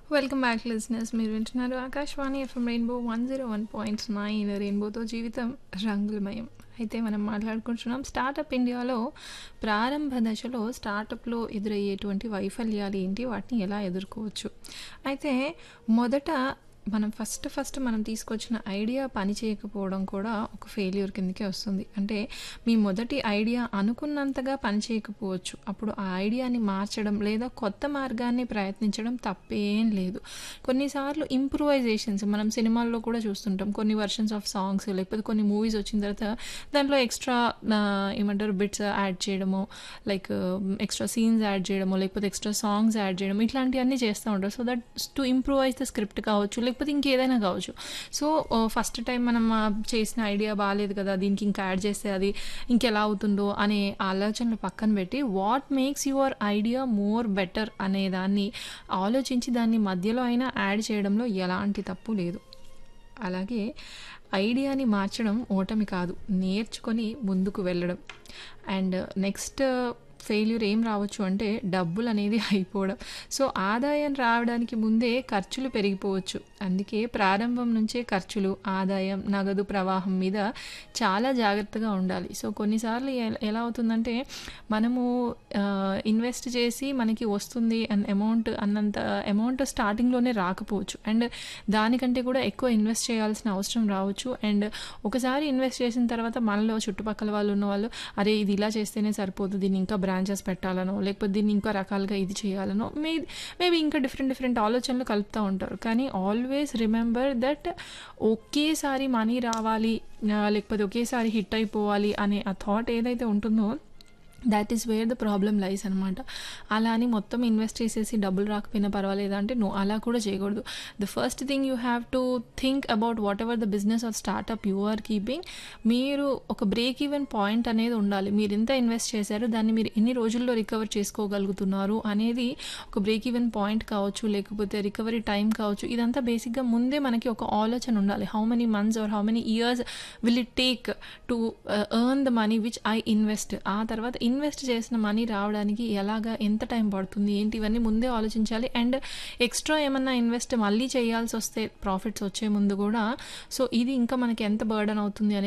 welcome back listeners మీరు వింటున్నారు Akashvani FM rainbow one zero one point nine రెయిన్బోతో జీవితం రంగులమయం అయితే మనం మాట్లాడుకుంటున్నాం స్టార్టప్ ఇండియాలో ప్రారంభ దశలో స్టార్టప్లో ఎదురయ్యేటువంటి వైఫల్యాలు ఏంటి వాటిని ఎలా ఎదుర్కోవచ్చు అయితే మొదట మనం ఫస్ట్ ఫస్ట్ మనం తీసుకొచ్చిన ఐడియా పని చేయకపోవడం కూడా ఒక ఫెయిల్యూర్ కిందకే వస్తుంది అంటే మీ మొదటి ఐడియా అనుకున్నంతగా పని చేయకపోవచ్చు అప్పుడు ఆ ఐడియాని మార్చడం లేదా కొత్త మార్గాన్ని ప్రయత్నించడం తప్పేం లేదు కొన్నిసార్లు ఇంప్రూవైజేషన్స్ మనం సినిమాల్లో కూడా చూస్తుంటాం కొన్ని వర్షన్స్ ఆఫ్ సాంగ్స్ లేకపోతే కొన్ని మూవీస్ వచ్చిన తర్వాత దాంట్లో ఎక్స్ట్రా ఏమంటారు బిట్స్ యాడ్ చేయడము లైక్ ఎక్స్ట్రా సీన్స్ యాడ్ చేయడము లేకపోతే ఎక్స్ట్రా సాంగ్స్ యాడ్ చేయడం ఇట్లాంటివన్నీ చేస్తూ ఉంటారు so that to improvise the script కావచ్చు లేకపోతే ఇంకేదైనా కావచ్చు సో ఫస్ట్ టైం మనం ఆ, చేసిన ఐడియా బాగాలేదు కదా దీనికి ఇంకా యాడ్ చేస్తే అది ఇంకెలా అవుతుందో అనే ఆలోచనలు పక్కన పెట్టి what makes your idea more better అనే దాన్ని ఆలోచించి దాన్ని మధ్యలో అయినా యాడ్ చేయడంలో ఎలాంటి తప్పు లేదు అలాగే ఐడియాని మార్చడం ఓటమి కాదు నేర్చుకొని ముందుకు వెళ్ళడం అండ్ నెక్స్ట్ ఫెయిల్యూర్ ఏం రావచ్చు అంటే డబ్బులు అనేది అయిపోవడం సో ఆదాయం రావడానికి ముందే ఖర్చులు పెరిగిపోవచ్చు అందుకే ప్రారంభం నుంచే ఖర్చులు ఆదాయం నగదు ప్రవాహం మీద చాలా జాగ్రత్తగా ఉండాలి సో కొన్నిసార్లు ఎ- ఎలా అవుతుందంటే మనము ఇన్వెస్ట్ చేసి మనకి వస్తుంది అన్న అమౌంట్ అన్నంత అమౌంట్ స్టార్టింగ్లోనే రాకపోవచ్చు అండ్ దానికంటే కూడా ఎక్కువ ఇన్వెస్ట్ చేయాల్సిన అవసరం రావచ్చు అండ్ ఒకసారి ఇన్వెస్ట్ చేసిన తర్వాత మనలో చుట్టుపక్కల వాళ్ళు ఉన్న వాళ్ళు అరే ఇది ఇలా చేస్తేనే సరిపోదు దీన్ని ఇంకా బ్రాంచెస్ పెట్టాలనో లేకపోతే దీన్ని ఇంకా రకాలుగా ఇది చేయాలనో మే మేబీ ఇంకా డిఫరెంట్ డిఫరెంట్ ఆలోచనలు కలుపుతూ ఉంటారు కానీ ఆల్వేస్ రిమెంబర్ దట్ ఒకేసారి మనీ రావాలి ఆ, లేకపోతే ఒకేసారి హిట్ అయిపోవాలి అనే ఆ థాట్ ఏదైతే ఉంటుందో that is where the problem lies అనమాట అలా అని మొత్తం ఇన్వెస్ట్ చేసేసి డబ్బులు రాకపోయినా పర్వాలేదు అంటే నో అలా కూడా చేయకూడదు the first thing you have to think about whatever the business or startup you are keeping మీరు ఒక బ్రేక్ ఈవెన్ పాయింట్ అనేది ఉండాలి మీరు ఎంత ఇన్వెస్ట్ చేశారో దాన్ని మీరు ఎన్ని రోజుల్లో రికవర్ చేసుకోగలుగుతున్నారు అనేది ఒక బ్రేక్ ఈవెన్ పాయింట్ కావచ్చు లేకపోతే రికవరీ టైం కావచ్చు ఇదంతా బేసిక్గా ముందే మనకి ఒక ఆలోచన ఉండాలి how many months or how many years will it take to earn the money which I invest ఆ తర్వాత ఇన్వెస్ట్ చేసిన మనీ రావడానికి ఎలాగా ఎంత టైం పడుతుంది ఏంటి ఇవన్నీ ముందే ఆలోచించాలి అండ్ ఎక్స్ట్రా ఏమన్నా ఇన్వెస్ట్ మళ్ళీ చేయాల్సి వస్తే ప్రాఫిట్స్ వచ్చే ముందు కూడా సో ఇది ఇంకా మనకి ఎంత బర్డన్ అవుతుంది అనేది